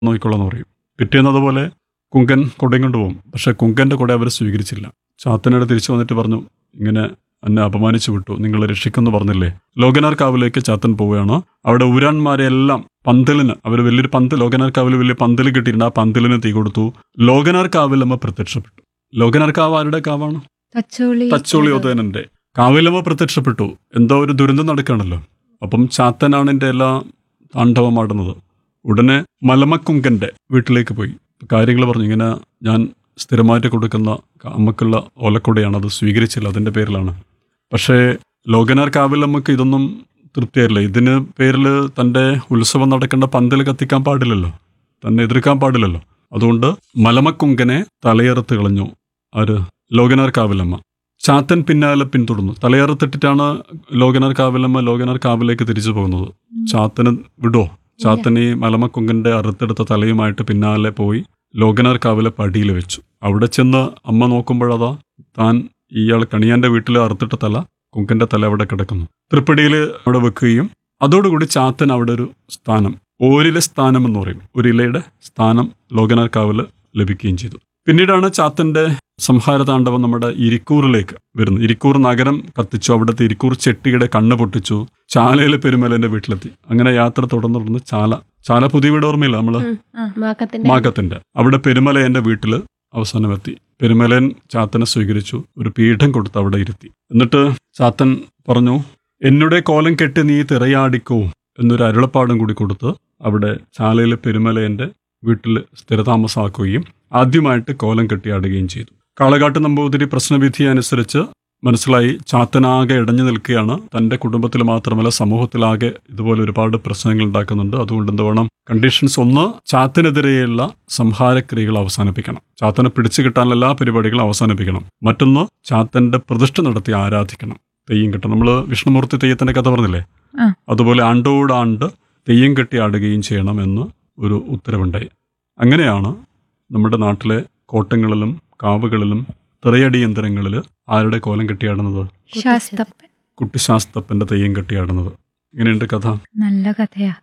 നോക്കിക്കൊള്ളാന്ന് പറയും പിറ്റേന്ന് അതുപോലെ കുങ്കൻ കുടയും കൊണ്ട് പോകും പക്ഷെ കുങ്കന്റെ കുട അവർ സ്വീകരിച്ചില്ല ചാത്തനോട് തിരിച്ചു വന്നിട്ട് പറഞ്ഞു ഇങ്ങനെ എന്നെ അപമാനിച്ചു വിട്ടു നിങ്ങൾ രക്ഷിക്കുമെന്ന് പറഞ്ഞില്ലേ ലോകനാർ കാവിലേക്ക് ചാത്തൻ പോവുകയാണ് അവിടെ ഊരാന്മാരെ എല്ലാം പന്തലിന് അവർ വലിയൊരു പന്ത് ലോകനാർ കാവിൽ വലിയ പന്തൽ കിട്ടിയിട്ടുണ്ട് ആ പന്തലിന് തീ കൊടുത്തു ലോകനാർ കാവിലമ്മ പ്രത്യക്ഷപ്പെട്ടു ലോകനാർ കാവ് ആരുടെ കാവാണ് തച്ചോളി തച്ചോളി ഉദയനന്റെ കാവിലമ്മ പ്രത്യക്ഷപ്പെട്ടു എന്തോ ഒരു ദുരന്തം നടക്കുകയാണല്ലോ അപ്പം ചാത്തനാണ് എൻ്റെ എല്ലാ താണ്ഡവമാടുന്നത് ഉടനെ മലമക്കുങ്കന്റെ വീട്ടിലേക്ക് പോയി കാര്യങ്ങൾ പറഞ്ഞു ഇങ്ങനെ ഞാൻ സ്ഥിരമായിട്ട് കൊടുക്കുന്ന അമ്മക്കുള്ള ഓലക്കുടയാണ് അത് സ്വീകരിച്ചില്ല അതിൻ്റെ പേരിലാണ് പക്ഷേ ലോകനാർ കാവിലമ്മക്ക് ഇതൊന്നും തൃപ്തിയായില്ല ഇതിന് പേരിൽ തൻ്റെ ഉത്സവം നടക്കേണ്ട പന്തൽ കത്തിക്കാൻ പാടില്ലല്ലോ തന്നെ എതിർക്കാൻ പാടില്ലല്ലോ അതുകൊണ്ട് മലമക്കുങ്കനെ തലയറുത്ത് കളഞ്ഞു ആര് ലോകനാർ കാവിലമ്മ ചാത്തൻ പിന്നാലെ പിന്തുടർന്നു തലയറുത്തിട്ടിട്ടാണ് ലോകനാർ കാവിലമ്മ ലോകനാർ കാവിലേക്ക് തിരിച്ചു പോകുന്നത് ചാത്തന് വിടോ ചാത്തൻ ഈ മലമക്കുങ്കന്റെ അറുത്തെടുത്ത തലയുമായിട്ട് പിന്നാലെ പോയി ലോകനാർ കാവിലെ പടിയിൽ വെച്ചു അവിടെ ചെന്ന് അമ്മ നോക്കുമ്പോഴതാ താൻ ഇയാൾ കണിയാന്റെ വീട്ടിൽ അറുത്തിട്ട തല കുങ്കന്റെ തല അവിടെ കിടക്കുന്നു തൃപ്പടിയിൽ അവിടെ വെക്കുകയും അതോടുകൂടി ചാത്തൻ അവിടെ ഒരു സ്ഥാനം ഓരിലെ സ്ഥാനം എന്ന് പറയും ഒരു ഇലയുടെ സ്ഥാനം ലോകനാർ കാവില് ലഭിക്കുകയും ചെയ്തു പിന്നീടാണ് ചാത്തന്റെ സംഹാര താണ്ഡവം നമ്മുടെ ഇരിക്കൂറിലേക്ക് വരുന്നത് ഇരിക്കൂർ നഗരം കത്തിച്ചു അവിടുത്തെ ഇരിക്കൂർ ചെട്ടിയുടെ കണ്ണ് പൊട്ടിച്ചു ചാലയിലെ പെരുമലന്റെ വീട്ടിലെത്തി അങ്ങനെ യാത്ര തുടർന്ന് തുടർന്ന് ചാല ചാല പുതിയ വീട് ഓർമ്മയില്ല നമ്മള് മാക്കത്തിന്റെ മാകത്തിന്റെ അവിടെ പെരുമലയന്റെ വീട്ടില് അവസാനമെത്തി പെരുമലയൻ ചാത്തനെ സ്വീകരിച്ചു ഒരു പീഠം കൊടുത്ത് അവിടെ ഇരുത്തി എന്നിട്ട് ചാത്തൻ പറഞ്ഞു എന്നുടെ കോലം കെട്ടി നീ തിറയാടിക്കോ എന്നൊരു അരുളപ്പാടും കൂടി കൊടുത്ത് അവിടെ ചാലയിലെ പെരുമലയന്റെ വീട്ടിൽ സ്ഥിരതാമസമാക്കുകയും ആദ്യമായിട്ട് കോലം കെട്ടിയാടുകയും ചെയ്തു കാളകാട്ട് നമ്പൂതിരി പ്രശ്നവിധി അനുസരിച്ച് മനസ്സിലായി ചാത്തനാകെ ഇടഞ്ഞു നിൽക്കുകയാണ് തന്റെ കുടുംബത്തിൽ മാത്രമല്ല സമൂഹത്തിലാകെ ഇതുപോലെ ഒരുപാട് പ്രശ്നങ്ങൾ ഉണ്ടാക്കുന്നുണ്ട് അതുകൊണ്ട് എന്ത് വേണം കണ്ടീഷൻസ് ഒന്ന് ചാത്തിനെതിരെയുള്ള സംഹാരക്രിയകൾ അവസാനിപ്പിക്കണം ചാത്തനെ പിടിച്ചു കിട്ടാനുള്ള എല്ലാ പരിപാടികളും അവസാനിപ്പിക്കണം മറ്റൊന്ന് ചാത്തന്റെ പ്രതിഷ്ഠ നടത്തി ആരാധിക്കണം തെയ്യം കെട്ടണം നമ്മൾ വിഷ്ണുമൂർത്തി തെയ്യത്തിന്റെ കഥ പറഞ്ഞില്ലേ ആ. അതുപോലെ ആണ്ടോടാണ്ട് തെയ്യം കെട്ടി ആടുകയും ചെയ്യണം എന്ന് ഒരു ഉത്തരവുണ്ടായി അങ്ങനെയാണ് നമ്മുടെ നാട്ടിലെ കോട്ടങ്ങളിലും കാവുകളിലും തിറയടി യന്ത്രങ്ങളിൽ ആരുടെ കോലം കെട്ടിയാടുന്നത് ശാസ്തപ്പൻ കുട്ടിശാസ്തപ്പന്റെ തെയ്യം കെട്ടിയാടുന്നത് ഇങ്ങനെയുണ്ട് കഥ നല്ല കഥയാ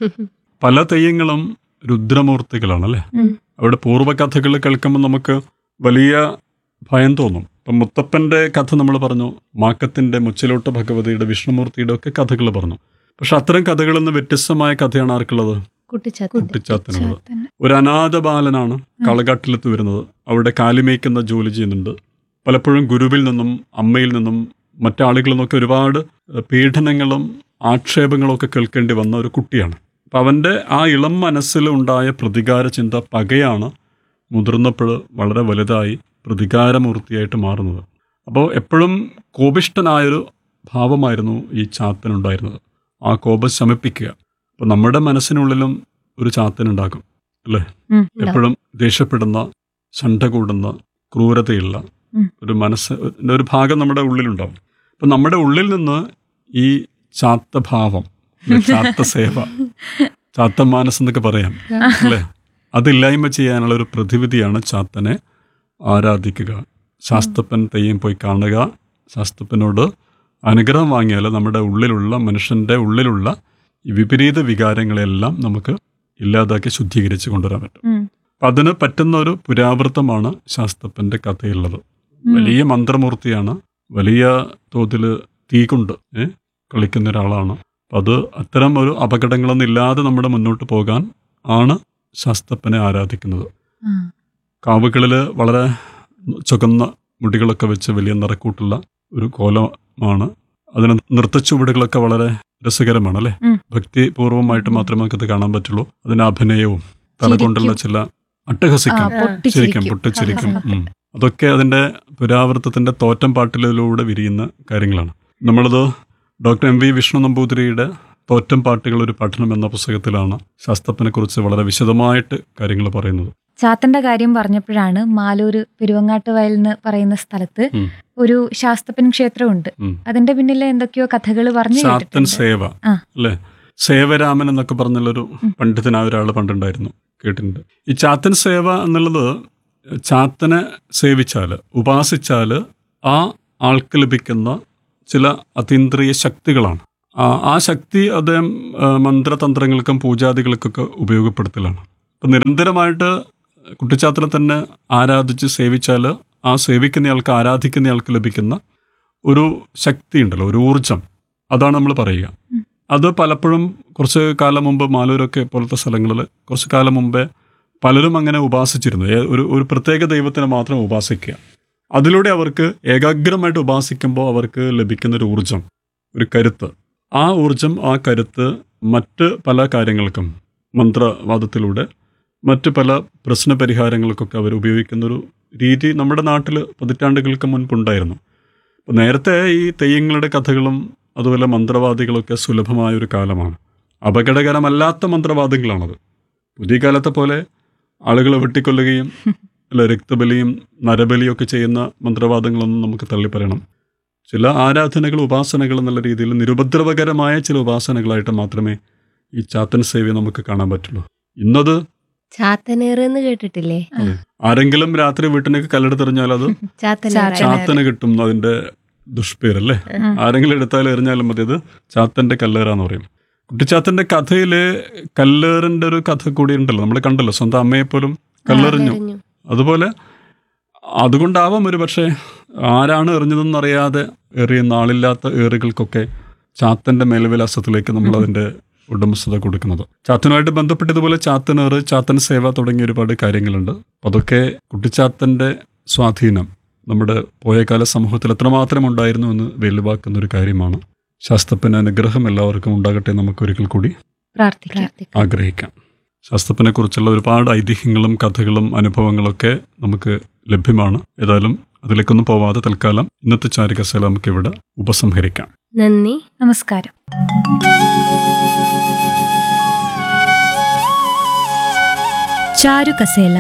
പല തെയ്യങ്ങളും രുദ്രമൂർത്തികളാണ് അല്ലേ ഉം. അവിടെ പൂർവ്വകഥകൾ കേൾക്കുമ്പോൾ നമുക്ക് വലിയ ഭയം തോന്നും ഇപ്പം മുത്തപ്പന്റെ കഥ നമ്മൾ പറഞ്ഞു മാക്കത്തിന്റെ മുച്ചിലോട്ട് ഭഗവതിയുടെ വിഷ്ണുമൂർത്തിയുടെ ഒക്കെ കഥകൾ പറഞ്ഞു പക്ഷെ അത്തരം കഥകളിൽ നിന്ന് വ്യത്യസ്തമായ കഥയാണ് ആർക്കുള്ളത് കുട്ടിച്ചാത്തന്റെ കുട്ടിച്ചാത്തനുള്ളത് ചാത്തൻ. ഒരു അനാഥ ബാലനാണ് കളകാട്ടിലെത്ത് വരുന്നത് അവിടെ കാലിമേക്കുന്ന ജോലി ചെയ്യുന്നുണ്ട് പലപ്പോഴും ഗുരുവിൽ നിന്നും അമ്മയിൽ നിന്നും മറ്റാളുകളിൽ നിന്നൊക്കെ ഒരുപാട് ഏഹ്, പീഡനങ്ങളും ആക്ഷേപങ്ങളും ഒക്കെ കേൾക്കേണ്ടി വന്ന ഒരു കുട്ടിയാണ് അപ്പം അവൻ്റെ ആ ഇളം മനസ്സിൽ ഉണ്ടായ പ്രതികാര ചിന്ത പകയാണ് മുതിർന്നപ്പോൾ വളരെ വലുതായി പ്രതികാരമൂർത്തിയായിട്ട് മാറുന്നത് അപ്പോൾ എപ്പോഴും കോപിഷ്ടനായൊരു ഭാവമായിരുന്നു ഈ ചാത്തനുണ്ടായിരുന്നത് ആ കോപം ശമിപ്പിക്കുക അപ്പോൾ നമ്മുടെ മനസ്സിനുള്ളിലും ഒരു ചാത്തനുണ്ടാകും അല്ലേ ഉം, ഉണ്ടാവും. എപ്പോഴും ദേഷ്യപ്പെടുന്ന ശണ്ട കൂടുന്ന ക്രൂരതയുള്ള ഉം. ഒരു മനസ്സ് ഒരു ഭാഗം നമ്മുടെ ഉള്ളിലുണ്ടാവും അപ്പം നമ്മുടെ ഉള്ളിൽ നിന്ന് ഈ ചാത്തഭാവം അല്ലേ, ചാത്ത സേവ ചാത്ത മാനസ് എന്നൊക്കെ പറയാം അല്ലേ അതില്ലായ്മ ചെയ്യാനുള്ള ഒരു പ്രതിവിധിയാണ് ചാത്തനെ ആരാധിക്കുക ശാസ്ത്രപ്പൻ തെയ്യം പോയി കാണുക ശാസ്ത്രപ്പനോട് അനുഗ്രഹം വാങ്ങിയാൽ നമ്മുടെ ഉള്ളിലുള്ള മനുഷ്യൻ്റെ ഉള്ളിലുള്ള ഈ വിപരീത വികാരങ്ങളെല്ലാം നമുക്ക് ഇല്ലാതാക്കി ശുദ്ധീകരിച്ച് കൊണ്ടുവരാൻ പറ്റും ഉം. അപ്പം അതിന് പറ്റുന്ന ഒരു പുരാവൃത്തമാണ് ശാസ്ത്രപ്പൻ്റെ കഥയുള്ളത് വലിയ മന്ത്രമൂർത്തിയാണ് വലിയ തോതിൽ തീ കൊണ്ട് ഏ, കളിക്കുന്ന ഒരാളാണ് അപ്പം അത് അത്തരം ഒരു അപകടങ്ങളൊന്നും ഇല്ലാതെ നമ്മുടെ മുന്നോട്ട് പോകാൻ ആണ് ശാസ്ത്രപ്പനെ ആരാധിക്കുന്നത് ആ. കാവുകളിൽ വളരെ ചുവന്ന മുടികളൊക്കെ വെച്ച് വലിയ നിറക്കൂട്ടുള്ള ഒരു കോലമാണ് അതിന് നൃത്തച്ചുവടുകളൊക്കെ വളരെ രസകരമാണ് അല്ലേ ഉം. ഭക്തിപൂർവമായിട്ട് മാത്രമേ നമുക്കത് കാണാൻ പറ്റുള്ളൂ അതിന് അഭിനയവും തല കൊണ്ടുള്ള ചില അട്ടഹസിക്കും ആ, പൊട്ടിച്ചിരിക്കും. ചിരിക്കും പൊട്ടിച്ചിരിക്കും ഉം. അതൊക്കെ അതിന്റെ പുരാവൃത്തത്തിന്റെ തോറ്റം പാട്ടിലൂടെ വിരിയുന്ന കാര്യങ്ങളാണ് നമ്മളത് ഡോക്ടർ എം വി വിഷ്ണു നമ്പൂതിരിയുടെ തോറ്റം പാട്ടുകൾ ഒരു പഠനം എന്ന പുസ്തകത്തിലാണ് ശാസ്ത്രത്തിനെ കുറിച്ച് വളരെ വിശദമായിട്ട് കാര്യങ്ങൾ പറയുന്നത് ചാത്തന്റെ കാര്യം പറഞ്ഞപ്പോഴാണ് മാലൂര് പെരുവങ്ങാട്ട് വയൽ എന്ന് പറയുന്ന സ്ഥലത്ത് ഉം. ഒരു ശാസ്തപ്പൻ ക്ഷേത്രമുണ്ട് ഉം. അതിന്റെ പിന്നിലെ എന്തൊക്കെയോ കഥകൾ പറഞ്ഞു ചാത്തൻ കേട്ടിട്ടുണ്ട് സേവ ആ. അല്ലേ സേവരാമൻ എന്നൊക്കെ പറഞ്ഞുള്ളൊരു പണ്ഡിതനായ ഒരാൾ പണ്ടുണ്ടായിരുന്നു കേട്ടിട്ടുണ്ട് ഈ ചാത്തൻ സേവ എന്നുള്ളത് ചാത്തനെ സേവിച്ചാല് ഉപാസിച്ചാല് ആ ആൾക്ക് ലഭിക്കുന്ന ചില അതീന്ദ്രിയ ശക്തികളാണ് ആ- ആ ശക്തി അദ്ദേഹം ആ, മന്ത്രതന്ത്രങ്ങൾക്കും പൂജാദികൾക്കൊക്കെ ഉപയോഗപ്പെടുത്തലാണ് അപ്പം നിരന്തരമായിട്ട് കുട്ടിച്ചാത്തനെ തന്നെ ആരാധിച്ച് സേവിച്ചാൽ ആ സേവിക്കുന്നയാൾക്ക് ആരാധിക്കുന്നയാൾക്ക് ലഭിക്കുന്ന ഒരു ശക്തി ഉണ്ടല്ലോ ഒരു ഊർജം അതാണ് നമ്മൾ പറയുക അത് പലപ്പോഴും കുറച്ച് കാലം മുമ്പ് മാലൂരൊക്കെ പോലത്തെ സ്ഥലങ്ങളിൽ കുറച്ച് കാലം മുമ്പേ പലരും അങ്ങനെ ഉപാസിച്ചിരുന്നു ഏ- ഒരു ഒരു പ്രത്യേക ദൈവത്തിനെ മാത്രം ഉപാസിക്കുക അതിലൂടെ അവർക്ക് ഏകാഗ്രമായിട്ട് ഉപാസിക്കുമ്പോൾ അവർക്ക് ലഭിക്കുന്ന ഒരു ഊർജം ഒരു കരുത്ത് ആ ഊർജം ആ കരുത്ത് മറ്റ് പല കാര്യങ്ങൾക്കും മന്ത്രവാദത്തിലൂടെ മറ്റ് പല പ്രശ്ന പരിഹാരങ്ങൾക്കൊക്കെ അവർ ഉപയോഗിക്കുന്നൊരു രീതി നമ്മുടെ നാട്ടിൽ പതിറ്റാണ്ടുകൾക്ക് മുൻപുണ്ടായിരുന്നു അപ്പോൾ നേരത്തെ ഈ തെയ്യങ്ങളുടെ കഥകളും അതുപോലെ മന്ത്രവാദികളൊക്കെ സുലഭമായ ഒരു കാലമാണ് അപകടകരമല്ലാത്ത മന്ത്രവാദികളാണത് പുതിയ കാലത്തെ പോലെ ആളുകളെ വെട്ടിക്കൊല്ലുകയും അല്ല രക്തബലിയും നരബലിയും ഒക്കെ ചെയ്യുന്ന മന്ത്രവാദങ്ങളൊന്നും നമുക്ക് തള്ളിപ്പറയണം ചില ആരാധനകൾ ഉപാസനകൾ എന്നുള്ള രീതിയിൽ നിരുപദ്രവകരമായ ചില ഉപാസനകളായിട്ട് മാത്രമേ ഈ ചാത്തൻ സേവ നമുക്ക് കാണാൻ പറ്റുള്ളൂ ഇന്നത് ചാത്തനേറ് എന്ന് കേട്ടിട്ടില്ലേ ആരെങ്കിലും രാത്രി വീട്ടിലേക്ക് കല്ലെടുത്തെറിഞ്ഞാൽ അത് ചാത്തനേറ് ചാത്തൻ. ചാത്തന് കിട്ടും അതിന്റെ ദുഷ്പേരല്ലേ ആരെങ്കിലും എടുത്താലും എറിഞ്ഞാലും മതി അത് ചാത്തന്റെ കല്ലേറാന്ന് പറയും കുട്ടിച്ചാത്തന്റെ കഥയില് കല്ലേറിന്റെ ഒരു കഥ കൂടി ഉണ്ടല്ലോ നമ്മൾ കണ്ടല്ലോ സ്വന്തം അമ്മയെ പോലും കല്ലെറിഞ്ഞു എറിഞ്ഞു. അതുപോലെ അതുകൊണ്ടാവാം ഒരു പക്ഷേ ആരാണ് എറിഞ്ഞതെന്ന് അറിയാതെ എറിയുന്ന ആളില്ലാത്ത ഏറുകൾക്കൊക്കെ ചാത്തന്റെ മേൽവിലാസത്തിലേക്ക് നമ്മൾ അതിന്റെ ഉടമസ്ഥത കൊടുക്കുന്നത് ചാത്തനുമായിട്ട് ബന്ധപ്പെട്ട് ഇതുപോലെ ചാത്തനേറ് ചാത്തൻ സേവ തുടങ്ങിയ ഒരുപാട് കാര്യങ്ങളുണ്ട് അപ്പൊ അതൊക്കെ കുട്ടിച്ചാത്തന്റെ സ്വാധീനം നമ്മുടെ പോയകാല സമൂഹത്തിൽ എത്രമാത്രം ഉണ്ടായിരുന്നു എന്ന് വെളിവാക്കുന്ന ഒരു കാര്യമാണ് ശാസ്ത്രപ്പിന് അനുഗ്രഹം എല്ലാവർക്കും ഉണ്ടാകട്ടെ നമുക്ക് ഒരിക്കൽ കൂടി പ്രാർത്ഥിക്കാം പ്രാർത്ഥിക്കാം. ആഗ്രഹിക്കാം ശാസ്ത്രത്തിനെ കുറിച്ചുള്ള ഒരുപാട് ഐതിഹ്യങ്ങളും കഥകളും അനുഭവങ്ങളൊക്കെ നമുക്ക് ലഭ്യമാണ് ഏതായാലും അതിലേക്കൊന്നും പോവാതെ തൽക്കാലം ഇന്നത്തെ ചാരികസേല നമുക്ക് ഇവിടെ ഉപസംഹരിക്കാം നന്ദി നമസ്കാരം ചാരുകസേല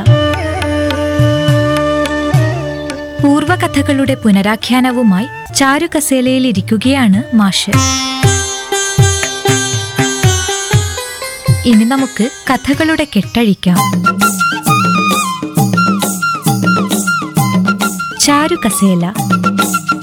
പൂർവകഥകളുടെ പുനരാഖ്യാനവുമായി ചാരുകസേലയിൽ ഇരിക്കുകയാണ് മാഷ് ഇനി നമുക്ക് കഥകളുടെ കെട്ടഴിക്കാം ചാരുകസേല